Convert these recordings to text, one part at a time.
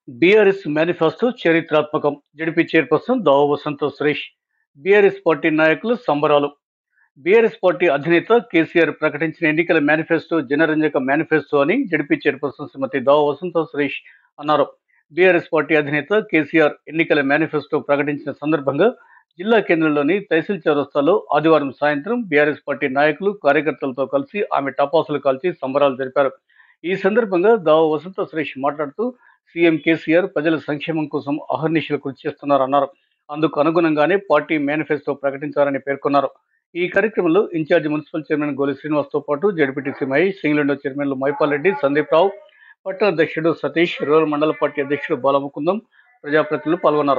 BRS manifesto చరిత్రాత్మకం ZP chairperson Dava Vasantha Suresh BRS party నాయకులు సంబరాలు బీఆర్ఎస్ పార్టీ అధినేత కేసీఆర్ ప్రకటించిన ఎన్నికల మేనిఫెస్టో జనరంజక మేనిఫెస్టో అని జడిపి చైర్పర్సన్ శ్రీమతి దావ వసంత సురేష్ అన్నారు బీఆర్ఎస్ పార్టీ అధినేత కేసీఆర్ ఎన్నికల మేనిఫెస్టో ప్రకటించిన సందర్భంగా జిల్లా కేంద్రంలోని తహసీల్ చౌరస్తాలో ఆదివారం సాయంత్రం బీఆర్ఎస్ పార్టీ నాయకులు కార్యకర్తలతో కలిసి ఆమె టపాసులు కాల్చి సంబరాలు జరిపారు ఈ సందర్భంగా దావ వసంత సురేష్ మాట్లాడుతూ సీఎం కేసీఆర్ ప్రజల సంక్షేమం కోసం అహర్నిశలు కృషి చేస్తున్నారన్నారు అందుకు అనుగుణంగానే పార్టీ మేనిఫెస్టో ప్రకటించారని పేర్కొన్నారు ఈ కార్యక్రమంలో ఇన్ఛార్జి మున్సిపల్ చైర్మన్ గోలి శ్రీనివాస్తో పాటు జడ్పీటీసీ మహేష్ సింగిలిండో చైర్మన్లు మైపాల్ రెడ్డి సందీప్ రావు పట్టణ అధ్యక్షుడు సతీష్ రూరల్ మండల పార్టీ అధ్యక్షుడు బాలముకుందం ప్రజాప్రతినిధులు పాల్గొన్నారు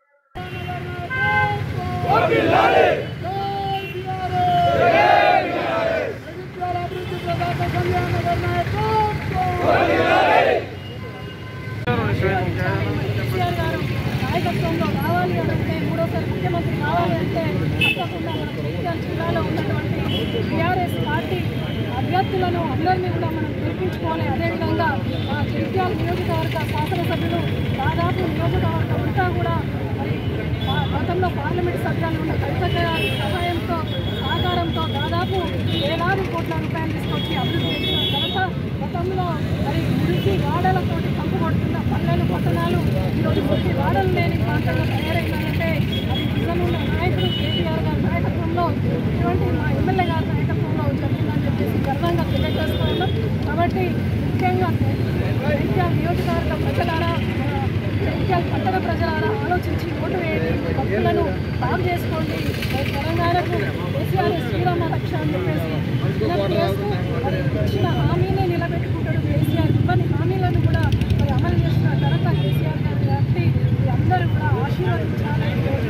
కేసీఆర్ గారు నాయకత్వంలో రావాలి అని అంటే మూడోసారి ముఖ్యమంత్రి కావాలి అంటే తప్పకుండా మన జగిత్యాల జిల్లాలో ఉన్నటువంటి టీఆర్ఎస్ పార్టీ అభ్యర్థులను అందరినీ కూడా మనం గెలిపించుకోవాలి అదేవిధంగా మా జగిత్యాల నియోజకవర్గ శాసనసభ్యులు దాదాపు నియోజకవర్గం అంతా కూడా మరి మా గతంలో పార్లమెంట్ సభ్యులు ఉన్న కవిత గారి సహాయంతో సహకారంతో దాదాపు వేలాది కోట్ల రూపాయలు తీసుకొచ్చి అభివృద్ధి చేసిన ఘనత గతంలో మరి మురికి వాడలతోటి కంపు కొడుతున్న పల్లెలు పట్టణాలు ఈరోజు మురికి వాడలు లేని ప్రాంతంగా తయారైందంటే అది నిజమున్న నాయకుడు కేసీఆర్ గారి నాయకత్వంలో ఇటువంటి మా ఎమ్మెల్యే గారి నాయకత్వంలో జరిగిందని చెప్పేసి గర్వంగా తెలియజేస్తూ ఉన్నాం కాబట్టి ముఖ్యంగా జగిత్యాల నియోజకవర్గ ప్రజలారా మన జగిత్యాల పట్టణ ప్రజలారా ఆలోచించి ఓటు వేయండి భక్తులను బాగు చేసుకోండి మరి తెలంగాణకు కేసీఆర్ శ్రీరామ రక్ష అని చెప్పేసి విజ్ఞప్తి చేస్తూ మరి ఇచ్చిన హామీనే నిలబెట్టుకుంటాడు కేసీఆర్ ఇవ్వని హామీలను కూడా మరి అమలు చేస్తున్న ఘనత కేసీఆర్ గారు కాబట్టి అందరూ కూడా ఆశీర్వదించాలని